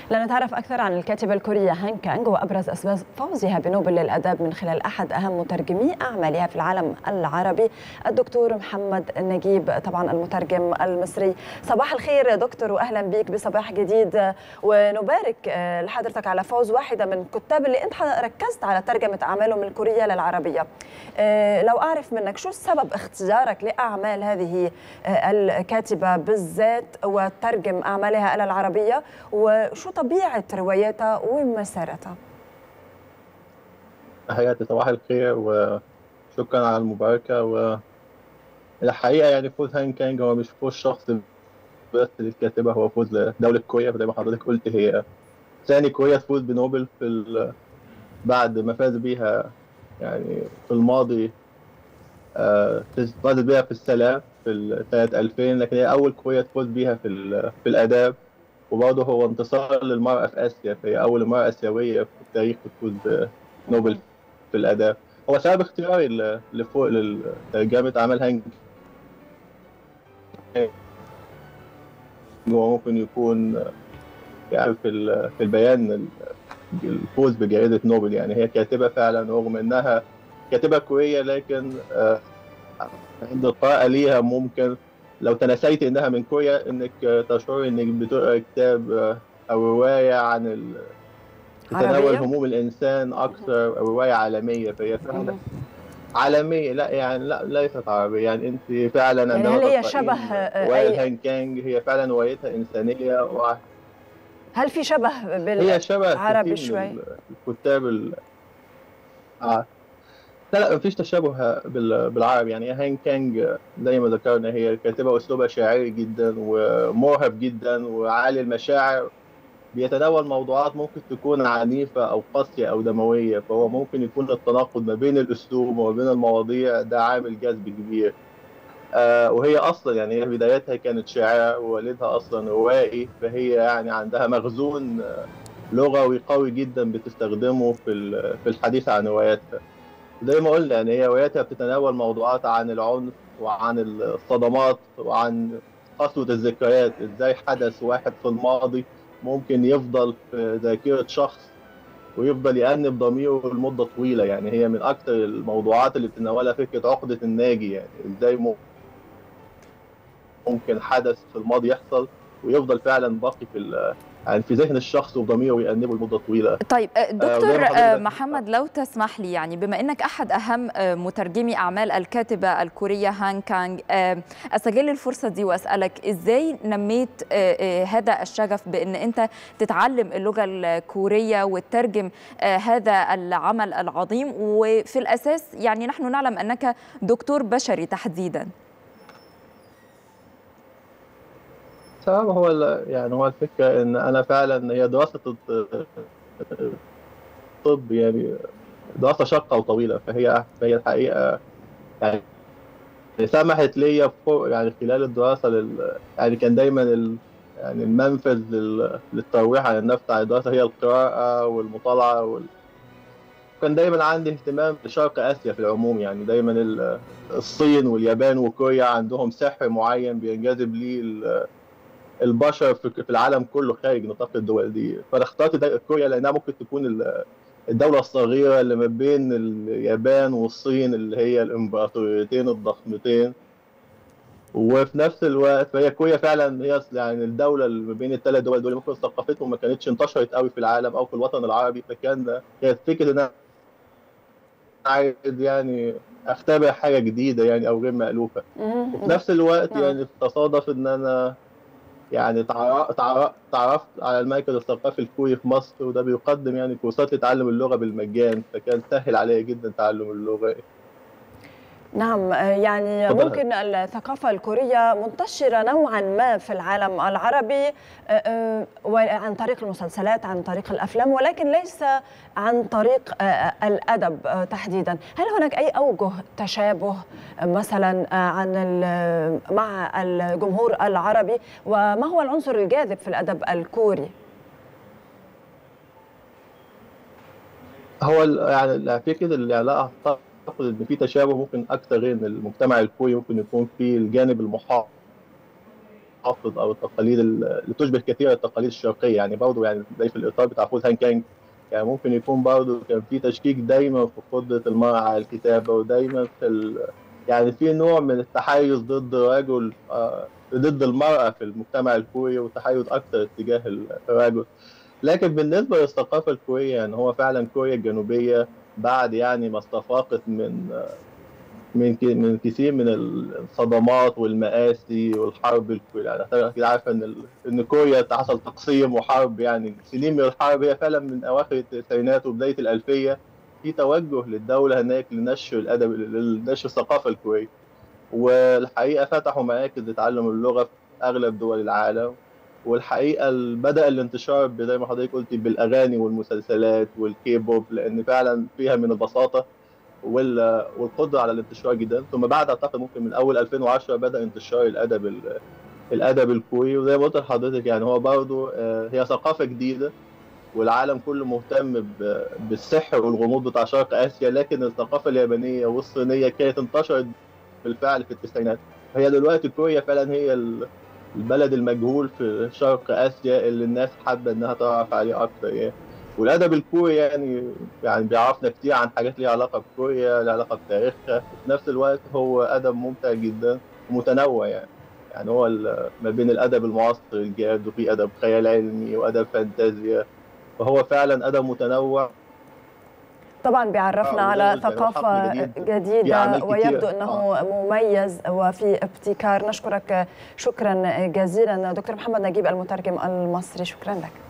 لنتعرف أكثر عن الكاتبة الكورية هان كانغ وأبرز أسباب فوزها بنوبل للأداب من خلال أحد أهم مترجمي أعمالها في العالم العربي الدكتور محمد نجيب طبعا المترجم المصري صباح الخير دكتور وأهلا بك بصباح جديد ونبارك لحضرتك على فوز واحدة من الكتاب اللي أنت ركزت على ترجمة أعمالهم الكورية للعربية لو أعرف منك شو سبب اختيارك لأعمال هذه الكاتبة بالذات وترجم أعمالها إلى العربية وشو طبيعة رواياتها ومسارتها حياتي صباح الخير وشكرا على المباركة والحقيقة يعني فوز هان كانج هو مش فوز شخصي بس للكاتبة هو فوز لدولة كوريا زي ما حضرتك قلت هي ثاني كوريا تفوز بنوبل في ال... بعد ما فاز بيها يعني في الماضي آه فازت بيها في السلام في سنة 2000 لكن هي أول كوريا تفوز بيها في في الآداب وبرضه هو انتصار للمرأة في آسيا فهي أول امرأة آسيوية في التاريخ تفوز بنوبل في الآداب هو سبب اختياري لفوق لترجمة أعمال هانج هو ممكن يكون يعني في في البيان الفوز بجائزة نوبل يعني هي كاتبة فعلا رغم إنها كاتبة كورية لكن عند القراءة ليها ممكن لو تناسيت انها من كوريا انك تشعر انك بتقرا كتاب او روايه عن ال... تتناول هموم الانسان اكثر او روايه عالميه فهي فعلا عالميه لا يعني لا ليست عربيه يعني انت فعلا يعني هل هي شبه روايه هان كانج هي فعلا روايتها انسانيه و... هل في شبه بالعربي هي شبه شوي الكتاب ال... آه. لا لا مفيش تشابه بالعربي يعني هان كانج زي ما ذكرنا هي كاتبه اسلوبها شاعري جدا ومرهب جدا وعالي المشاعر بيتناول موضوعات ممكن تكون عنيفه او قاسيه او دمويه فهو ممكن يكون التناقض ما بين الاسلوب وما بين المواضيع ده عامل جذب كبير آه وهي اصلا يعني هي بدايتها كانت شاعره ووالدها اصلا روائي فهي يعني عندها مخزون لغوي قوي جدا بتستخدمه في في الحديث عن رواياتها زي ما قلنا يعني هي رواياتها بتتناول موضوعات عن العنف وعن الصدمات وعن قسوة الذكريات ازاي حدث واحد في الماضي ممكن يفضل في ذاكرة شخص ويفضل يأنب ضميره لمدة طويلة يعني هي من أكثر الموضوعات اللي بتتناولها فكرة عقدة الناجي يعني ازاي ممكن حدث في الماضي يحصل ويفضل فعلا باقي في يعني في ذهن الشخص وضميره يأنبه لمده طويله. طيب دكتور آه محمد لو تسمح لي يعني بما انك احد اهم مترجمي اعمال الكاتبه الكوريه هان كانج آه استغل الفرصه دي واسالك ازاي نميت آه هذا الشغف بان انت تتعلم اللغه الكوريه وتترجم هذا العمل العظيم وفي الاساس يعني نحن نعلم انك دكتور بشري تحديدا. السبب هو يعني هو الفكره ان انا فعلا هي دراسه الطب يعني دراسه شاقه وطويله فهي فهي الحقيقه يعني سمحت ليا يعني خلال الدراسه لل يعني كان دايما ال يعني المنفذ لل... للترويح عن النفس عن الدراسه هي القراءه والمطالعه وال... كان دايما عندي اهتمام بشرق اسيا في العموم يعني دايما الصين واليابان وكوريا عندهم سحر معين بينجذب ليه البشر في العالم كله خارج نطاق الدول دي فانا اخترت كوريا لانها ممكن تكون الدولة الصغيرة اللي ما بين اليابان والصين اللي هي الامبراطوريتين الضخمتين وفي نفس الوقت فهي كوريا فعلا هي يعني الدولة اللي ما بين الثلاث دول دول ممكن ثقافتهم ما كانتش انتشرت قوي في العالم او في الوطن العربي فكان كانت فكرة ان انا عايز يعني اختبر حاجة جديدة يعني او غير مألوفة وفي نفس الوقت يعني تصادف ان انا يعني تعرفت على المركز الثقافي الكوري في مصر وده بيقدم يعني كورسات لتعلم اللغه بالمجان فكان سهل عليا جدا تعلم اللغه نعم يعني ممكن الثقافة الكورية منتشرة نوعا ما في العالم العربي عن طريق المسلسلات عن طريق الأفلام ولكن ليس عن طريق الأدب تحديدا هل هناك أي أوجه تشابه مثلا عن مع الجمهور العربي وما هو العنصر الجاذب في الأدب الكوري؟ هو يعني فكرة العلاقة اعتقد ان في تشابه ممكن اكثر غير ان المجتمع الكوري ممكن يكون فيه الجانب المحافظ حافظ او التقاليد اللي تشبه كثير التقاليد الشرقيه يعني برضه يعني زي في الاطار بتاع فوز هان كانج يعني ممكن يكون برضه كان في تشكيك دايما في قدره المراه على الكتابه ودايما في ال... يعني في نوع من التحيز ضد الرجل آه ضد المراه في المجتمع الكوري وتحيز اكثر اتجاه الرجل لكن بالنسبه للثقافه الكوريه يعني هو فعلا كوريا الجنوبيه بعد يعني ما استفاقت من آه من من كثير من الصدمات والمآسي والحرب يعني اكيد عارفه ان ان كوريا حصل تقسيم وحرب يعني سنين من الحرب هي فعلا من اواخر التسعينات وبدايه الالفيه في توجه للدوله هناك لنشر الادب لنشر الثقافه الكوريه والحقيقه فتحوا مراكز لتعلم اللغه في اغلب دول العالم والحقيقه بدا الانتشار زي ما حضرتك قلتي بالاغاني والمسلسلات والكيبوب لان فعلا فيها من البساطه والقدره على الانتشار جدا ثم بعد اعتقد ممكن من اول 2010 بدا انتشار الادب الادب الكوري وزي ما قلت لحضرتك يعني هو برضه هي ثقافه جديده والعالم كله مهتم بالسحر والغموض بتاع شرق اسيا لكن الثقافه اليابانيه والصينيه كانت انتشرت بالفعل في التسعينات هي دلوقتي كوريا فعلا هي البلد المجهول في شرق اسيا اللي الناس حابه انها تعرف عليه اكتر يعني والادب الكوري يعني يعني بيعرفنا كتير عن حاجات ليها علاقه بكوريا ليها علاقه بتاريخها وفي نفس الوقت هو ادب ممتع جدا ومتنوع يعني يعني هو ما بين الادب المعاصر الجاد وفي ادب خيال علمي وادب فانتازيا فهو فعلا ادب متنوع طبعا بيعرفنا على ثقافة جديدة ويبدو أنه مميز وفي ابتكار نشكرك شكرا جزيلا دكتور محمد نجيب المترجم المصري شكرا لك